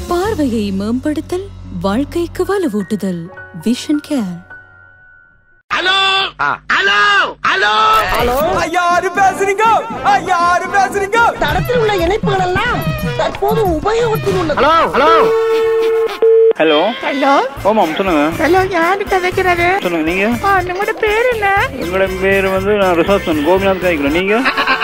பார்வையை மேம்படுத்தல் வாழ்க்கைக்கு வலுவூட்டுதல் விஷன் கேர் யாரு பேசுறீங்க யாரு பேசுறீங்க தடத்தில் உள்ள இணைப்புகள் எல்லாம் தற்போது உபயோகத்தில் உள்ளது ஹலோ ஹலோ ஓமாம் சொல்லுங்க ஹலோ யாரு கதைக்கிறது சொல்லுங்க நீங்க ஆ, உங்களோட பேர் என்ன உங்களோட பேர் வந்து நான் ரிசப்ஷன் கோபிநாத் காய்க்கிறேன் நீங்க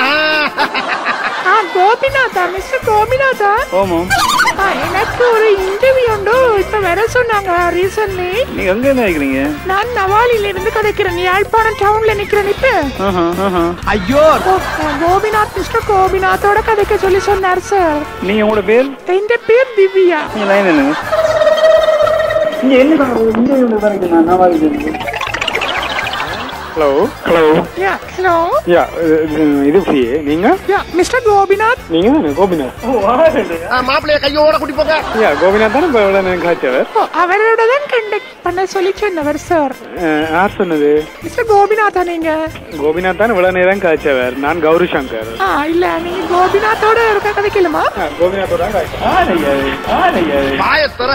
ஆ கோபிநாதா மிஸ்டர் கோபிநாதா ஓமாம் ஆ, எனக்கு ஒரு இன்டர்வியூ உண்டு இப்ப வர சொன்னாங்க ரீசன்ட்லி நீங்க எங்க இருந்து காய்க்கிறீங்க நான் நவாலில இருந்து கதைக்கிறேன் யாழ்ப்பாணம் டவுன்ல நிக்கிறேன் இப்ப ஆஹா ஆஹா ஐயோ ஓ, கோபிநாத் மிஸ்டர் கோபிநாத்தோட கதைக்க சொல்லி சொன்னார் சார் நீங்க உங்களோட பேர் என் பேர் திவ்யா நீங்க லைன் என்னங்க நீங்க என்ன இங்க hello hello yeah hello yeah இது ஃப்ரீயே நீங்க யா மிஸ்டர் கோபிநாத் நீங்க தானே கோபிநாத் மாப்பிள்ளைய கையோட கூட்டி போங்க யா கோபிநாத் தானே இப்போ எவ்வளோ நேரம் காய்ச்சவர் ஓ, அவரோட தான் கண்டக்ட் பண்ண சொல்லி சொன்னவர் சார் யார் சொன்னது மிஸ்டர் கோபிநாதா நீங்க கோபிநாத் தான் இவ்வளோ நேரம் காய்ச்சவர் நான் கௌரி சங்கர் ஆ இல்ல நீங்க கோபிநாத்தோட இருக்க கதைக்கலுமா கோபிநாத்தோட காய்ச்சல் பாயத்தர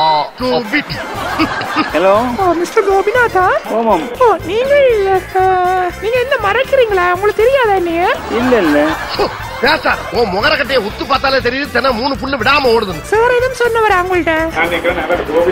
ஹலோ ஓ மிஸ்டர் கோபிநாதா ஓமாம் ஓ நீங்கள் அஹ், நீங்க என்ன மறைக்கிறீங்களா உங்களுக்கு தெரியாதா நீங்க இல்ல இல்ல பேச உன் முகரக்கட்டைய உத்து பார்த்தாலே தெரியுது தினம் மூணு புல்லு விடாம ஓடுது சார் எதுவும் சொன்னவர் உங்கள்ட்ட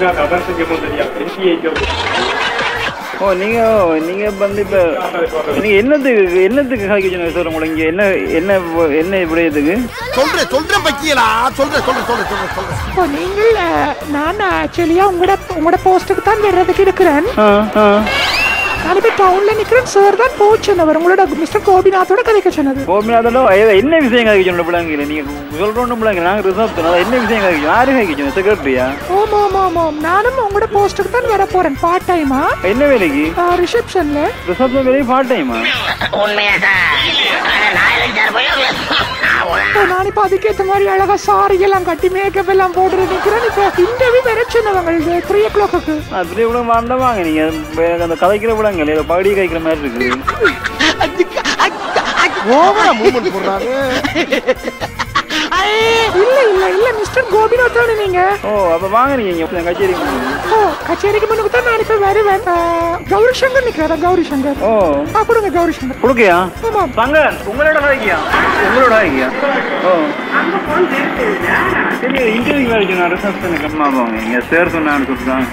ஓ நீங்க நீங்க வந்து இப்ப நீங்க என்னத்துக்கு என்னத்துக்கு காய்க்க சொன்னீங்க சார் உங்களுக்கு இங்க என்ன என்ன என்ன விடயத்துக்கு சொல்றேன் சொல்றேன் பக்கியலா சொல்றேன் சொல்றேன் சொல்றேன் சொல்றேன் சொல்றேன் ஓ நீங்கள் அஹ், நான் ஆக்சுவலியா உங்களோட உங்களோட போஸ்ட்டுக்கு தான் வர்றதுக்கு இருக்கிறேன் ஆ, ஆ. நான் இப்ப டவுன்ல நிக்கிறேன் சார் தான் போச்சு சொன்னவர் உங்களோட மிஸ்டர் கோபிநாத்தோட கதைக்க சொன்னது கோபிநாதோட ஏ- என்ன விஷயம் காய்க்க சொன்ன பிள்ளைங்க நீங்க சொல்றோம் பிள்ளைங்க நாங்க ரிசர்வ் பண்ணோம் என்ன விஷயம் காய்க்க யாரு காய்க்க சொன்ன செக்ரட்டரியா ஓம் ஓம் ஓம் ஓம் நானும் உங்களோட போஸ்ட்டுக்கு தான் வர போறேன் பார்ட் டைமா என்ன வேலைக்கு ரிசப்ஷன்ல ரிசப்ஷன் வேலைக்கு பார்ட் டைமா இப்போ நான் இப்ப அதுக்கேத்த மாதிரி அழகா சாரி எல்லாம் கட்டி மேக்கப் எல்லாம் போட்டு நிக்கிறேன் இப்ப இன்டர்வியூ வர சொன்னவங்க த்ரீ ஓ கிளாக்கு அப்படி கூட வாங்க வாங்க நீங்க வேற அந்த கதைக்கிற விடங்க ஏதோ படி காய்க்கிற மாதிரி இருக்கு ஓவரா மூவ்மெண்ட் போடுறாரு இல்ல இல்ல இல்ல மிஸ்டர் கோபிநாத் தானே நீங்க ஓ அப்ப வாங்க நீங்க இங்க கச்சேரி ஓ கச்சேரிக்கு முன்னுக்கு தான் நான் இப்ப வருவேன் ஆ, கௌரி சங்கர் நிக்கிறதா கௌரி சங்கர் ஓ ஆ கொடுங்க கௌரி சங்கர் கொடுக்கையா ஆமா சங்கர் உங்களோட காய்க்கியா உங்களோட காய்க்கியா ஓ சரி இன்டர்வியூ வேலைக்கு நான் ரிசப்ஷனுக்கு அம்மா போங்க இங்க சேர் சொன்னான்னு சொல்லிட்டாங்க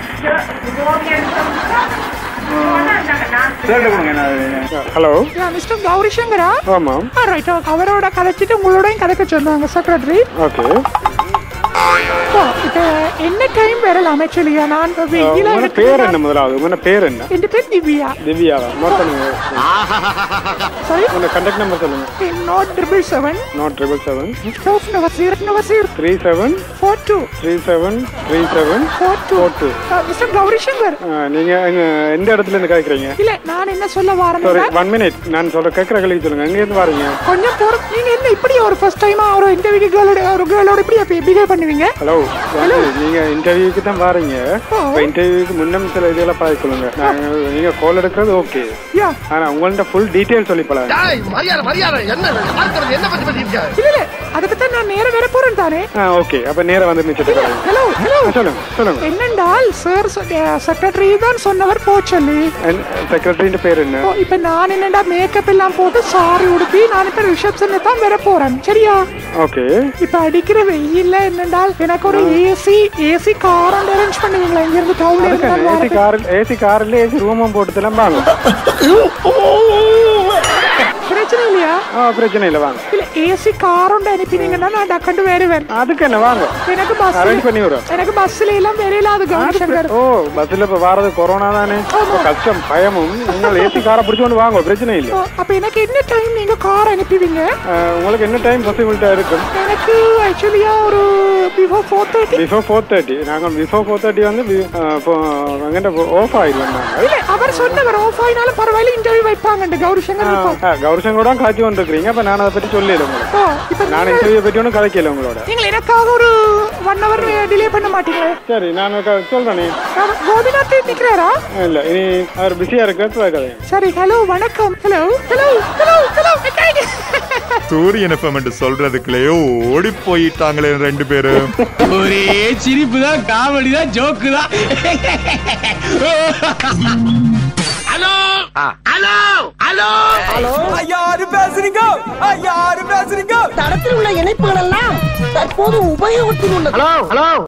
சேர்ட்ட கொடுங்க நான் ஹலோ யா மிஸ்டர் கௌரி சங்கரா ஆமாம் ஆ ரைட் அவரோட கதைச்சிட்டு உங்களோடையும் கதைக்க சொன்னாங்க செக்ரட்டரி ஓகே ஓ இப்ப என்ன டைம் வரலாம் ஆக்சுவலியா நான் வெயில உங்களோட பேர் என்ன முதலாவது உங்களோட பேர் என்ன என் பேர் திவ்யா திவ்யாவா நோட் பண்ணுங்க சாரி உங்களோட கான்டாக்ட் நம்பர் சொல்லுங்க note triple seven note triple seven two நவர் ஜீரோ நவர் zero three seven four two three seven three seven four two four two mister Gauri Shankar நீங்க எங்க எந்த இடத்துல இருந்து கேட்குறீங்க இல்ல நான் என்ன சொல்ல சாரி வரேன் ஒன் மினிட் நான் சொல்ற கேட்குற கல்விக்கு சொல்லுங்க எங்க இருந்து வரீங்க கொஞ்சம் போற நீங்க என்ன இப்படி ஒரு ஃபர்ஸ்ட் டைமா ஒரு இன்டர்வியூ கேர்ளோட ஒரு கேர்ளோட இப்படி பிஹேவ் பண்ணுவீங்க ஹலோ நீங்க இன்டர்வியூக்கு தான் வாரீங்க இப்போ இன்டர்வியூக்கு முன்னம் சில இதெல்லாம் பார்த்துக்கொள்ளுங்க நாங்க நீங்க கால் எடுக்கிறது ஓகே யா ஆனா உங்கள்ட்ட ஃபுல் டீடைல் சொல்லி பழங்க டேய் மரியாதை மரியாதை என்ன யாருக்கிறது என்ன பத்தி பேசிட்டு இல்ல இல்ல அதுக்கு தான் நான் நேர வர போறேன் தானே ஆ ஓகே அப்ப நேரா வந்து நிச்சயத்தை பாருங்க ஹலோ ஹலோ சொல்லுங்க சொல்லுங்க என்னென்றால் சார் செக்ரட்டரி தான் சொன்னவர் போச்சொல்லி செக்ரட்டரியின் பேர் என்ன ஓ, இப்ப நான் என்னடா மேக்கப் எல்லாம் போட்டு சாரி உடுப்பி நான் இப்ப ரிசப்ஷன்ல தான் வர போறேன் சரியா ஓகே இப்ப அடிக்கிற வெயில்ல என்னென்றால் எனக்கு ஒரு ஏசி ஏசி கார் ஒன்று அரேஞ்ச் பண்ணுவீங்களா இங்க இருந்து டவுன்ல அதுக்கு இருந்து ஏசி கார் ஏசி கார்ல ஏசி ரூமும் போட்டுலாம் வாங்க பிரச்சனை இல்லையா ஆ பிரச்சனை இல்லை வாங்க இல்ல ஏசி கார் ஒன்று அனுப்பினீங்கன்னா நான் டக்கண்டு வருவேன் அதுக்கு என்ன வாங்க எனக்கு பஸ் அரேஞ்ச் பண்ணி விடுறோம் எனக்கு பஸ்ல எல்லாம் வரையில அது கௌரி சங்கர் ஓ பஸ்ல இப்ப வாரது கொரோனா தானே இப்ப கஷ்டம் பயமும் நீங்கள் ஏசி காரை பிடிச்சு கொண்டு வாங்க பிரச்சனை இல்லை ஓ, அப்ப எனக்கு என்ன டைம் நீங்க கார் அனுப்புவீங்க அஹ், உங்களுக்கு என்ன டைம் பாசிபிலிட்டா இருக்கும் எனக்கு ஆக்சுவலியா ஒரு before four thirty before four thirty நாங்கள் பிஃபோர் ஃபோர் தேர்ட்டி வந்து எங்கிட்ட ஆஃப் ஆயிடுவோம் நாங்கள் இல்ல அவர் சொன்னவர் ஆஃப் ஆயினாலும் பரவாயில்ல இன்டர்வியூ வைப்பாங்க கௌரி சங்கர் இருப்பாங்க. கௌரசங்கூட காட்சி வந்துருக்கீங்க அப்ப நான் அதை பற்றி சொல்லல உங்களுக்கு ஓ இப்ப நான் நீங்க- இன்டர்வியூ பற்றி ஒன்றும் கதைக்கல உங்களோட நீங்கள் எனக்காக ஒரு ஒன் ஹவர் டிலே பண்ண மாட்டீங்களே சரி நான் க- சொல்றேனே ஆமா, கோபிநாத் நிக்கிறாரா இல்ல இனி அவர் பிஸியா இருக்க கதை சரி ஹலோ வணக்கம் hello hello hello hello Suryan FM என்று சொல்றதுக்குள்ளேயோ ஓடி போயிட்டாங்களே ரெண்டு பேரும் ஒரே சிரிப்பு தான் காமெடி தான் ஜோக்கு தான் ஹலோ ஹலோ ஹலோ யாரு பேசுறீங்க ஆ, யாரு பேசுறீங்க தடத்தில் உள்ள இணைப்புகள் எல்லாம் தற்போது உபயோகத்தில் உள்ளது ஹலோ ஹலோ